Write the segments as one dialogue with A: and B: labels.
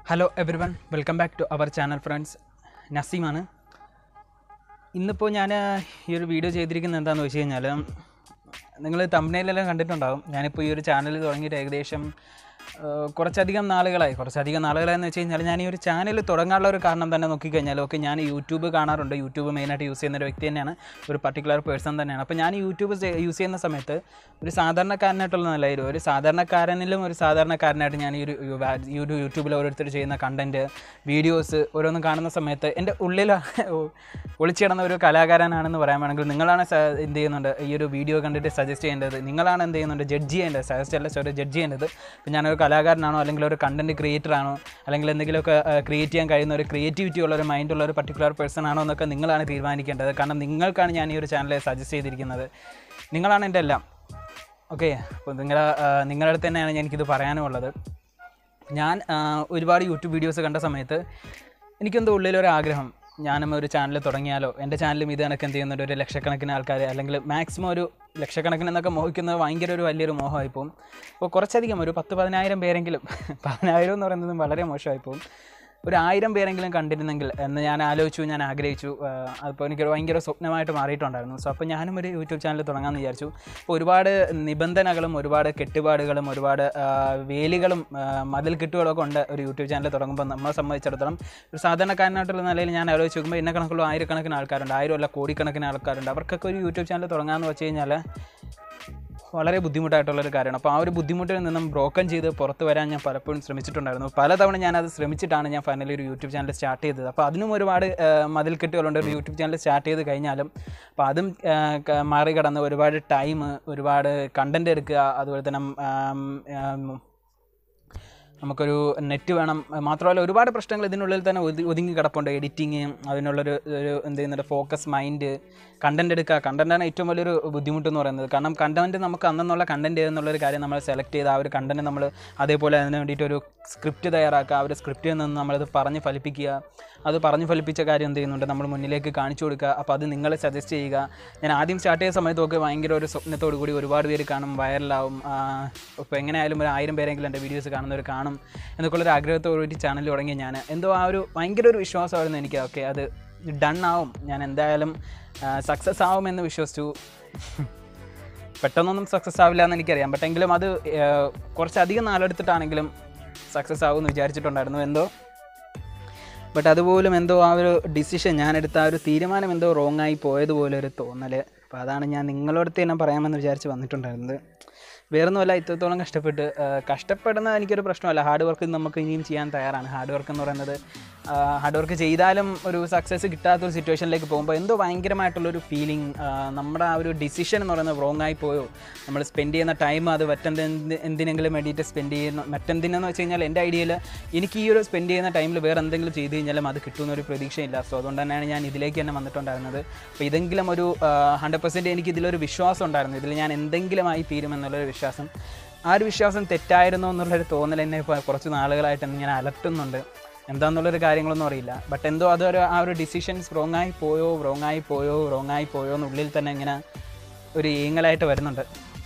A: hello everyone welcome back to our channel friends നസീമാണ് ഇന്നിപ്പോൾ ഞാൻ ഈ ഒരു വീഡിയോ ചെയ്തിരിക്കുന്നത് എന്താണെന്ന് വെച്ച് കഴിഞ്ഞാൽ നിങ്ങൾ തമ്പനയിലെല്ലാം കണ്ടിട്ടുണ്ടാകും ഞാനിപ്പോൾ ഈ ഒരു ചാനൽ തുടങ്ങിയിട്ട് ഏകദേശം ആ, കുറച്ചധികം നാളുകളായി കുറച്ചധികം നാളുകളായി എന്ന് വെച്ച് കഴിഞ്ഞാൽ ഞാൻ ഈ ഒരു ചാനൽ തുടങ്ങാനുള്ള ഒരു കാരണം തന്നെ നോക്കിക്കഴിഞ്ഞാൽ ഓക്കെ ഞാൻ യൂട്യൂബ് കാണാറുണ്ട് യൂട്യൂബ് മെയിനായിട്ട് യൂസ് ചെയ്യുന്ന ഒരു വ്യക്തി തന്നെയാണ് ഒരു പർട്ടിക്കുലർ പേഴ്സൺ തന്നെയാണ് അപ്പോൾ ഞാൻ യൂട്യൂബ് യൂസ് ചെയ്യുന്ന സമയത്ത് ഒരു സാധാരണക്കാരനായിട്ടുള്ള നിലയിൽ ഒരു സാധാരണക്കാരനിലും ഒരു സാധാരണക്കാരനായിട്ട് ഞാൻ ഈ ഒരു യു- വാ- ഈ ഒരു യൂട്യൂബിൽ ഓരോരുത്തർ ചെയ്യുന്ന കണ്ടൻറ്റ് വീഡിയോസ് ഓരോന്നും കാണുന്ന സമയത്ത് എൻ്റെ ഉള്ളിൽ ഒളിച്ചിടുന്ന ഒരു കലാകാരനാണെന്ന് പറയാൻ വേണമെങ്കിൽ നിങ്ങളാണ് സ- എന്ത് ചെയ്യുന്നുണ്ട് ഈ ഒരു വീഡിയോ കണ്ടിട്ട് സജസ്റ്റ് ചെയ്യേണ്ടത് നിങ്ങളാണ് എന്ത് ചെയ്യുന്നുണ്ട് ജഡ്ജ് ചെയ്യേണ്ടത് സജസ്റ്റ് അല്ല സോറി ജഡ്ജ് ചെയ്യേണ്ടത് ഇപ്പം ഞാനൊരു കലാകാരനാണോ അല്ലെങ്കിൽ ഒരു കണ്ടൻറ്റ് ക്രിയേറ്റർ ആണോ അല്ലെങ്കിൽ എന്തെങ്കിലുമൊക്കെ ക്രിയേറ്റ് ചെയ്യാൻ കഴിയുന്ന ഒരു ക്രിയേറ്റിവിറ്റി ഉള്ള ഒരു മൈൻഡ് ഉള്ള ഒരു പർട്ടിക്കുലർ പേഴ്സൺ ആണോ എന്നൊക്കെ നിങ്ങളാണ് തീരുമാനിക്കേണ്ടത് കാരണം നിങ്ങൾക്കാണ് ഞാൻ ഈ ഒരു ചാനൽ സജസ്റ്റ് ചെയ്തിരിക്കുന്നത് നിങ്ങളാണ് എൻ്റെ എല്ലാം ഓക്കെ അപ്പോൾ നിങ്ങളെ നിങ്ങളുടെ അടുത്ത് തന്നെയാണ് എനിക്കിത് പറയാനുമുള്ളത് ഞാൻ ആ, ഒരുപാട് യൂട്യൂബ് വീഡിയോസ് കണ്ട സമയത്ത് എനിക്കെന്തോ ഉള്ളിലൊരു ആഗ്രഹം ഞാനും ഒരു ചാനൽ തുടങ്ങിയാലോ എൻ്റെ ചാനലും ഇത് കണക്ക് എന്ത് ചെയ്യുന്നുണ്ട് ഒരു ലക്ഷക്കണക്കിന് ആൾക്കാർ അല്ലെങ്കിൽ മാക്സിമം ഒരു ലക്ഷക്കണക്കിന് എന്നൊക്കെ മോഹിക്കുന്നത് ഭയങ്കര ഒരു വലിയൊരു മോഹമായി പോകും അപ്പോൾ കുറച്ചധികം ഒരു പത്ത് പതിനായിരം പേരെങ്കിലും പതിനായിരം എന്ന് പറയുന്നത് വളരെ മോശമായി പോകും ഒരു ആയിരം പേരെങ്കിലും കണ്ടിരുന്നെങ്കിൽ എന്ന് ഞാൻ ആലോചിച്ചു ഞാൻ ആഗ്രഹിച്ചു അപ്പോൾ എനിക്കൊരു ഭയങ്കര സ്വപ്നമായിട്ട് മാറിയിട്ടുണ്ടായിരുന്നു സോ അപ്പോൾ ഞാനും ഒരു യൂട്യൂബ് ചാനൽ തുടങ്ങാമെന്ന് വിചാരിച്ചു അപ്പോൾ ഒരുപാട് നിബന്ധനകളും ഒരുപാട് കെട്ടുപാടുകളും ഒരുപാട് ആ, വേലികളും ആ, മതിൽ കെട്ടുകളൊക്കെ ഉണ്ട് ഒരു യൂട്യൂബ് ചാനൽ തുടങ്ങുമ്പോൾ നമ്മളെ സംബന്ധിച്ചിടത്തോളം ഒരു സാധാരണക്കാരനായിട്ടുള്ള നിലയിൽ ഞാൻ ആലോചിച്ച് നോക്കുമ്പോൾ എന്നെ കണക്കുള്ള ആയിരക്കണക്കിന് ആൾക്കാരുണ്ട് ആയിരം അല്ല കോടിക്കണക്കിന് ആൾക്കാരുണ്ട് അവർക്കൊക്കെ ഒരു യൂട്യൂബ് ചാനൽ തുടങ്ങാമെന്ന് വെച്ച് കഴിഞ്ഞാൽ വളരെ ബുദ്ധിമുട്ടായിട്ടുള്ളൊരു കാര്യമാണ് അപ്പോൾ ആ ഒരു ബുദ്ധിമുട്ടിൽ നിന്നും ബ്രോക്കൺ ചെയ്ത് പുറത്ത് വരാൻ ഞാൻ പലപ്പോഴും ശ്രമിച്ചിട്ടുണ്ടായിരുന്നു പലതവണ ഞാനത് ശ്രമിച്ചിട്ടാണ് ഞാൻ ഫൈനലി ഒരു യൂട്യൂബ് ചാനൽ സ്റ്റാർട്ട് ചെയ്തത് അപ്പോൾ അതിനും ഒരുപാട് ആ, മതിൽക്കെട്ടുകളുണ്ട് ഒരു യൂട്യൂബ് ചാനൽ സ്റ്റാർട്ട് ചെയ്ത് കഴിഞ്ഞാലും അപ്പോൾ അതും ആ, ക- മറികടന്ന് ഒരുപാട് ടൈം ഒരുപാട് കണ്ടൻറ് എടുക്കുക അതുപോലെ തന്നെ ആം, ആം, നമുക്കൊരു നെറ്റ് വേണം മാത്രമല്ല ഒരുപാട് പ്രശ്നങ്ങൾ ഇതിനുള്ളിൽ തന്നെ ഒതു- ഒതുങ്ങി കിടപ്പുണ്ട് എഡിറ്റിങ് അതിനുള്ളൊരു ഒരു എന്ത് ചെയ്യുന്നുണ്ട് ഫോക്കസ് മൈൻഡ് കണ്ടന്റ് എടുക്കുക കണ്ടന്റാണ് ഏറ്റവും വലിയൊരു ബുദ്ധിമുട്ട് എന്ന് പറയുന്നത് കാരണം കണ്ടന്റ് നമുക്ക് അന്നെന്നുള്ള കണ്ടന്റ് എന്നുള്ളൊരു കാര്യം നമ്മൾ സെലക്ട് ചെയ്ത് ആ ഒരു കണ്ടന്റ് നമ്മൾ അതേപോലെ അതിന് വേണ്ടിയിട്ട് ഒരു സ്ക്രിപ്റ്റ് തയ്യാറാക്കുക ആ ഒരു സ്ക്രിപ്റ്റിൽ നിന്ന് നമ്മളത് പറഞ്ഞ് ഫലിപ്പിക്കുക അത് പറഞ്ഞ് ഫലിപ്പിച്ച കാര്യം എന്ത് ചെയ്യുന്നുണ്ട് നമ്മൾ മുന്നിലേക്ക് കാണിച്ചു കൊടുക്കുക അപ്പോൾ അത് നിങ്ങൾ സജസ്റ്റ് ചെയ്യുക ഞാൻ ആദ്യം സ്റ്റാർട്ട് ചെയ്ത സമയത്തൊക്കെ ഭയങ്കര ഒരു സ്വപ്നത്തോടു കൂടി ഒരുപാട് പേര് കാണും വൈറലാവും ഇപ്പോൾ എങ്ങനെയായാലും ഒരു ആയിരം പേരെങ്കിലും എൻ്റെ വീഡിയോസ് കാണുന്നവർ കാണും എന്നൊക്കെയുള്ളൊരു ആഗ്രഹത്തോടുകൂടി ചാനൽ തുടങ്ങിയ ഞാൻ എന്തോ ആ ഒരു ഭയങ്കര ഒരു വിശ്വാസമായിരുന്നു എനിക്ക് ഓക്കെ അത് ഡൺ ആവും ഞാൻ എന്തായാലും സക്സസ് ആവുമെന്ന് വിശ്വസിച്ചു പെട്ടെന്നൊന്നും സക്സസ് ആവില്ല എന്ന് എനിക്കറിയാം ബട്ട് എങ്കിലും അത് ആ, കുറച്ചധികം നാളെടുത്തിട്ടാണെങ്കിലും സക്സസ് ആവുമെന്ന് വിചാരിച്ചിട്ടുണ്ടായിരുന്നു എന്തോ ബട്ട് അതുപോലും എന്തോ ആ ഒരു ഡിസിഷൻ ഞാൻ എടുത്ത ആ ഒരു തീരുമാനം എന്തോ റോങ് ആയി പോയതുപോലെ ഒരു തോന്നൽ അപ്പോൾ അതാണ് ഞാൻ നിങ്ങളോടത്ത് തന്നെ പറയാമെന്ന് വിചാരിച്ച് വന്നിട്ടുണ്ടായിരുന്നത് വേറൊന്നുമല്ല ഇത്രത്തോളം കഷ്ടപ്പെട്ട് ആ, കഷ്ടപ്പെടുന്നത് എനിക്കൊരു പ്രശ്നമല്ല ഹാർഡ് വർക്ക് നമുക്ക് ഇനിയും ചെയ്യാൻ തയ്യാറാണ് ഹാർഡ് വർക്ക് എന്ന് പറയുന്നത് ഹാർഡ് വർക്ക് ചെയ്താലും ഒരു സക്സസ് കിട്ടാത്തൊരു സിറ്റുവേഷനിലേക്ക് പോകുമ്പോൾ എന്തോ ഭയങ്കരമായിട്ടുള്ളൊരു ഫീലിംഗ് നമ്മുടെ ആ ഒരു ഡിസിഷൻ എന്ന് പറയുന്നത് റോങ് ആയി പോയോ നമ്മൾ സ്പെൻഡ് ചെയ്യുന്ന ടൈം അത് മറ്റെന്ത് എന്തിനെങ്കിലും വേണ്ടിയിട്ട് സ്പെൻഡ് ചെയ്യുന്ന മറ്റെന്തിനെന്ന് വെച്ച് കഴിഞ്ഞാൽ എൻ്റെ ഐഡിയയിൽ എനിക്ക് ഈ ഒരു സ്പെൻഡ് ചെയ്യുന്ന ടൈമിൽ വേറെ എന്തെങ്കിലും ചെയ്ത് കഴിഞ്ഞാലും അത് കിട്ടുമെന്ന് ഒരു പ്രതീക്ഷയില്ല സോ അതുകൊണ്ട് തന്നെയാണ് ഞാൻ ഇതിലേക്ക് തന്നെ വന്നിട്ടുണ്ടായിരുന്നത് അപ്പോൾ ഇതെങ്കിലും ഒരു ഹൺഡ്രഡ് പെർസെൻറ്റ് എനിക്ക് ഇതിലൊരു വിശ്വാസം ഉണ്ടായിരുന്നു ഇതിൽ ഞാൻ എന്തെങ്കിലും ആയി തീരുമെന്നുള്ളൊരു വിശ്വാസം ആ ഒരു വിശ്വാസം തെറ്റായിരുന്നു എന്നുള്ളൊരു തോന്നൽ എന്നെ ഇപ്പോൾ കുറച്ച് നാളുകളായിട്ട് എന്നെ ഞാൻ അലട്ടുന്നുണ്ട് എന്താണെന്നുള്ളൊരു കാര്യങ്ങളൊന്നും അറിയില്ല ബട്ട് എന്തോ അതൊരു ആ ഒരു ഡിസിഷൻസ് റോങ് ആയി പോയോ റോങ് ആയി പോയോ റോങ് ആയി പോയോ എന്നുള്ളിൽ തന്നെ ഇങ്ങനെ ഒരു ഏങ്ങലായിട്ട് വരുന്നുണ്ട്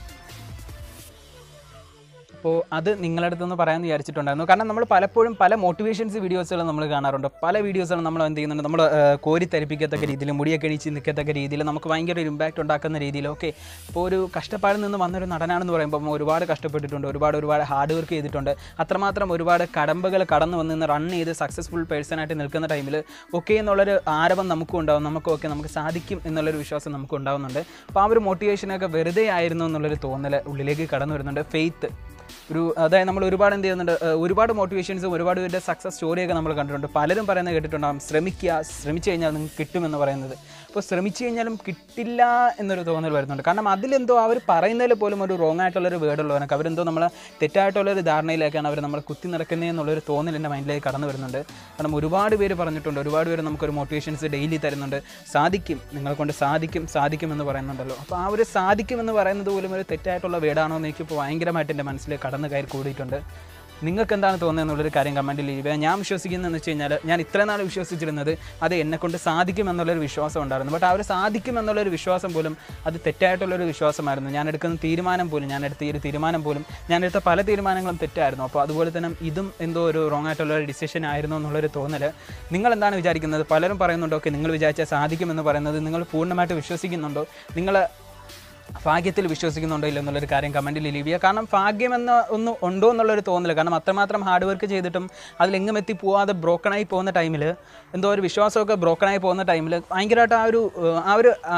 A: അപ്പോൾ അത് നിങ്ങളുടെ അടുത്തൊന്ന് പറയാമെന്ന് വിചാരിച്ചിട്ടുണ്ടായിരുന്നു കാരണം നമ്മൾ പലപ്പോഴും പല മോട്ടിവേഷൻസ് വീഡിയോസുകൾ നമ്മൾ കാണാറുണ്ട് പല വീഡിയോസുകളും നമ്മൾ എന്ത് ചെയ്യുന്നുണ്ട് നമ്മൾ കോരി തരിപ്പിക്കത്തക്ക രീതിയിൽ മുടിയൊക്കെ എണീച്ച് നിൽക്കത്തക്ക രീതിയിൽ നമുക്ക് ഭയങ്കര ഒരു ഇമ്പാക്റ്റ് ഉണ്ടാക്കുന്ന രീതിയിൽ ഓക്കെ ഇപ്പോൾ ഒരു കഷ്ടപ്പാടിൽ നിന്ന് വന്നൊരു നടനാണെന്ന് പറയുമ്പോൾ ഒരുപാട് കഷ്ടപ്പെട്ടിട്ടുണ്ട് ഒരുപാട് ഒരുപാട് ഹാർഡ് വർക്ക് ചെയ്തിട്ടുണ്ട് അത്രമാത്രം ഒരുപാട് കടമ്പകൾ കടന്നു വന്ന് നിന്ന് റൺ ചെയ്ത് സക്സസ്ഫുൾ പേഴ്സണായിട്ട് നിൽക്കുന്ന ടൈമിൽ ഓക്കെ എന്നുള്ളൊരു ആരവം നമുക്കും ഉണ്ടാവും നമുക്ക് ഓക്കെ നമുക്ക് സാധിക്കും എന്നുള്ളൊരു വിശ്വാസം നമുക്ക് ഉണ്ടാവുന്നുണ്ട് അപ്പോൾ ആ ഒരു മോട്ടിവേഷനൊക്കെ വെറുതെ ആയിരുന്നു എന്നുള്ളൊരു തോന്നൽ ഉള്ളിലേക്ക് കടന്നു വരുന്നുണ്ട് ഫെയ്ത്ത് ഒരു അതായത് നമ്മൾ ഒരുപാട് എന്ത് ചെയ്യുന്നുണ്ട് ഏഹ് ഒരുപാട് മോട്ടിവേഷൻസും ഒരുപാട് പേരുടെ സക്സസ് സ്റ്റോറിയൊക്കെ നമ്മൾ കണ്ടിട്ടുണ്ട് പലരും പറയുന്നത് കേട്ടിട്ടുണ്ടാകും ശ്രമിക്കുക ശ്രമിച്ചു കഴിഞ്ഞാൽ നിങ്ങൾക്ക് കിട്ടുമെന്ന് പറയുന്നത് അപ്പോൾ ശ്രമിച്ചു കഴിഞ്ഞാലും കിട്ടില്ല എന്നൊരു തോന്നൽ വരുന്നുണ്ട് കാരണം അതിലെന്തോ അവർ പറയുന്നതിൽ പോലും ഒരു റോങ് ആയിട്ടുള്ളൊരു വേർഡ് ഉള്ളവരൊക്കെ അവരെന്തോ നമ്മളെ തെറ്റായിട്ടുള്ളൊരു ധാരണയിലേക്കാണ് അവർ നമ്മൾ കുത്തി നിറക്കുന്നത് എന്നുള്ളൊരു തോന്നൽ എൻ്റെ മൈൻഡിലേക്ക് കടന്നു വരുന്നുണ്ട് കാരണം ഒരുപാട് പേര് പറഞ്ഞിട്ടുണ്ട് ഒരുപാട് പേര് നമുക്കൊരു മോട്ടിവേഷൻസ് ഡെയിലി തരുന്നുണ്ട് സാധിക്കും നിങ്ങളെ കൊണ്ട് സാധിക്കും സാധിക്കും എന്ന് പറയുന്നുണ്ടല്ലോ അപ്പോൾ ആ ഒരു സാധിക്കും എന്ന് പറയുന്നത് പോലും ഒരു തെറ്റായിട്ടുള്ള വേർഡാണോ എന്ന് എനിക്കിപ്പോൾ ഭയങ്കരമായിട്ട് എൻ്റെ മനസ്സിൽ കടന്നു കയറി കൂടിയിട്ടുണ്ട് നിങ്ങൾക്ക് എന്താണ് തോന്നുന്നത് എന്നുള്ളൊരു കാര്യം കമൻറ്റിൽ ചെയ്യുക ഞാൻ വിശ്വസിക്കുന്നതെന്ന് വെച്ച് കഴിഞ്ഞാൽ ഞാൻ ഇത്ര നാൾ വിശ്വസിച്ചിരുന്നത് അത് എന്നെക്കൊണ്ട് സാധിക്കും എന്നുള്ളൊരു വിശ്വാസം ഉണ്ടായിരുന്നു ബട്ട് ആ ഒരു സാധിക്കും എന്നുള്ളൊരു വിശ്വാസം പോലും അത് തെറ്റായിട്ടുള്ളൊരു വിശ്വാസമായിരുന്നു ഞാൻ എടുക്കുന്ന തീരുമാനം പോലും ഞാൻ എടുത്ത ഈ ഒരു തീരുമാനം പോലും ഞാൻ എടുത്ത പല തീരുമാനങ്ങളും തെറ്റായിരുന്നു അപ്പോൾ അതുപോലെ തന്നെ ഇതും എന്തോ ഒരു റോങ് ആയിട്ടുള്ള ഒരു ഡിസിഷൻ ആയിരുന്നു എന്നുള്ളൊരു തോന്നൽ നിങ്ങൾ എന്താണ് വിചാരിക്കുന്നത് പലരും പറയുന്നുണ്ടോ ഓക്കെ നിങ്ങൾ വിചാരിച്ചാൽ സാധിക്കുമെന്ന് പറയുന്നത് നിങ്ങൾ പൂർണ്ണമായിട്ട് വിശ്വസിക്കുന്നുണ്ടോ നിങ്ങൾ ഭാഗ്യത്തിൽ വിശ്വസിക്കുന്നുണ്ടോ ഇല്ല എന്നുള്ളൊരു കാര്യം കമൻറ്റിൽ ലീവ് ചെയ്യുക കാരണം ഭാഗ്യം എന്ന ഒന്ന് ഉണ്ടോ എന്നുള്ളൊരു തോന്നൽ കാരണം അത്രമാത്രം ഹാർഡ് വർക്ക് ചെയ്തിട്ടും അതിലെങ്ങും എത്തി പോവാതെ ബ്രോക്കണായി പോകുന്ന ടൈമിൽ എന്തോ ഒരു വിശ്വാസമൊക്കെ ബ്രോക്കണായി പോകുന്ന ടൈമിൽ ഭയങ്കരമായിട്ട് ആ ഒരു ഏഹ്, ആ ഒരു ആ,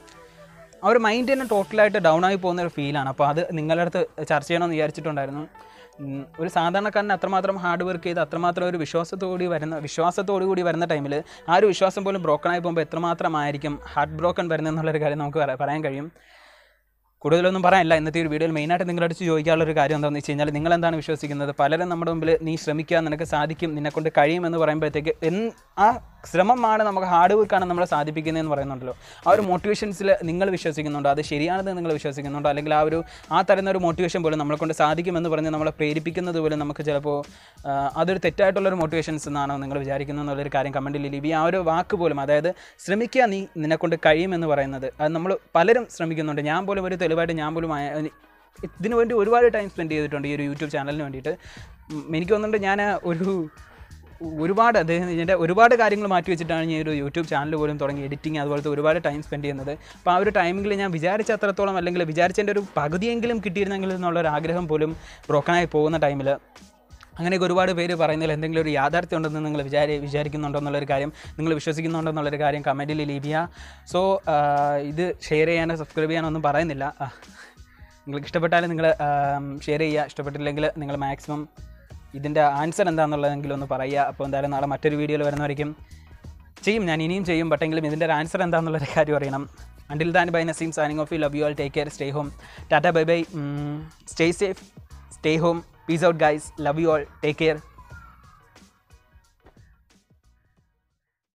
A: ആ ഒരു മൈൻഡ് തന്നെ ടോട്ടലായിട്ട് ഡൗൺ ആയി പോകുന്ന ഒരു ഫീലാണ് അപ്പോൾ അത് നിങ്ങളുടെ അടുത്ത് ചർച്ച ചെയ്യണമെന്ന് വിചാരിച്ചിട്ടുണ്ടായിരുന്നു ഉം, ഒരു സാധാരണക്കാരന് അത്രമാത്രം ഹാർഡ് വർക്ക് ചെയ്ത് അത്രമാത്രം ഒരു വിശ്വാസത്തോടുകൂടി വരുന്ന വിശ്വാസത്തോടു കൂടി വരുന്ന ടൈമിൽ ആ ഒരു വിശ്വാസം പോലും ബ്രോക്കൺ ആയി പോകുമ്പോൾ എത്രമാത്രമായിരിക്കും ഹാർട്ട് ബ്രോക്കൺ വരുന്നത് എന്നുള്ളൊരു കാര്യം നമുക്ക് പറ- പറയാൻ കഴിയും കൂടുതലൊന്നും പറയാനില്ല ഇന്നത്തെ ഒരു വീഡിയോയിൽ മെയിനായിട്ട് നിങ്ങളുടെ അടുത്ത് ചോദിക്കാനുള്ള ഒരു കാര്യം എന്താണെന്ന് വെച്ച് കഴിഞ്ഞാൽ നിങ്ങൾ എന്താണ് വിശ്വസിക്കുന്നത് പലരും നമ്മുടെ മുമ്പിൽ നീ ശ്രമിക്കുക നിനക്ക് സാധിക്കും നിന്നെക്കൊണ്ട് കഴിയുമെന്ന് പറയുമ്പോഴത്തേക്ക് എൻ ആ ശ്രമമാണ് നമുക്ക് ഹാർഡ് വർക്കാണ് നമ്മളെ സാധിപ്പിക്കുന്നതെന്ന് പറയുന്നുണ്ടല്ലോ ആ ഒരു മോട്ടിവേഷൻസിൽ നിങ്ങൾ വിശ്വസിക്കുന്നുണ്ടോ അത് ശരിയാണെന്ന് നിങ്ങൾ വിശ്വസിക്കുന്നുണ്ടോ അല്ലെങ്കിൽ ആ ഒരു ആ തരുന്ന ഒരു മോട്ടിവേഷൻ പോലും നമ്മളെ കൊണ്ട് സാധിക്കുമെന്ന് പറഞ്ഞ് നമ്മളെ പ്രേരിപ്പിക്കുന്നത് പോലും നമുക്ക് ചിലപ്പോൾ ആ, അതൊരു തെറ്റായിട്ടുള്ളൊരു മോട്ടിവേഷൻസ് എന്നാണോ നിങ്ങൾ വിചാരിക്കുന്നത് എന്നുള്ളൊരു കാര്യം കമൻറ്റിൽ ലിബി ആ ഒരു വാക്ക് പോലും അതായത് ശ്രമിക്കുക നീ നിന്നെക്കൊണ്ട് കഴിയുമെന്ന് പറയുന്നത് അത് നമ്മൾ പലരും ശ്രമിക്കുന്നുണ്ട് ഞാൻ പോലും ഒരു തെളിവായിട്ട് ഞാൻ പോലും ആ- ഇതിനു വേണ്ടി ഒരുപാട് ടൈം സ്പെൻഡ് ചെയ്തിട്ടുണ്ട് ഈ ഒരു യൂട്യൂബ് ചാനലിന് വേണ്ടിയിട്ട് ഉം, എനിക്ക് തോന്നുന്നുണ്ട് ഞാൻ ഒരു ഒരുപാട് അദ്ദേഹം ഇതിൻ്റെ ഒരുപാട് കാര്യങ്ങൾ മാറ്റി വെച്ചിട്ടാണ് ഞാൻ ഈ ഒരു യൂട്യൂബ് ചാനൽ പോലും തുടങ്ങി എഡിറ്റിംഗ് അതുപോലത്തെ ഒരുപാട് ടൈം സ്പെൻഡ് ചെയ്യുന്നത് അപ്പോൾ ആ ഒരു ടൈമിൽ ഞാൻ വിചാരിച്ച അത്രത്തോളം അല്ലെങ്കിൽ വിചാരിച്ചതിൻ്റെ ഒരു പകുതിയെങ്കിലും കിട്ടിയിരുന്നെങ്കിൽ എന്നുള്ളൊരു ആഗ്രഹം പോലും ബ്രോക്കണായി പോകുന്ന ടൈമിൽ അങ്ങനെയൊക്കെ ഒരുപാട് പേര് പറയുന്നതിൽ എന്തെങ്കിലും ഒരു യാഥാർത്ഥ്യം ഉണ്ടെന്ന് നിങ്ങൾ വിചാരി വിചാരിക്കുന്നുണ്ടോ എന്നുള്ളൊരു കാര്യം നിങ്ങൾ വിശ്വസിക്കുന്നുണ്ടോ എന്നുള്ളൊരു കാര്യം കമൻറ്റിൽ ലീവ് ചെയ്യുക സോ ഇത് ഷെയർ ചെയ്യാനോ സബ്സ്ക്രൈബ് ചെയ്യാനോ ഒന്നും പറയുന്നില്ല ആ, നിങ്ങൾക്ക് ഇഷ്ടപ്പെട്ടാലും നിങ്ങൾ ഷെയർ ചെയ്യുക ഇഷ്ടപ്പെട്ടില്ലെങ്കിൽ നിങ്ങൾ മാക്സിമം ഇതിൻ്റെ ആൻസർ എന്താണെന്നുള്ളതെങ്കിലും ഒന്ന് പറയുക അപ്പോൾ എന്തായാലും നാളെ മറ്റൊരു വീഡിയോയിൽ വരുന്നവരേക്കും ചെയ്യും ഞാൻ ഇനിയും ചെയ്യും ബട്ടെങ്കിലും ഇതിൻ്റെ ആൻസർ എന്താണെന്നുള്ളൊരു കാര്യം അറിയണം until then bye Naseem signing off you love you all take care stay home tata bye bye stay safe stay home peace out guys love you all take care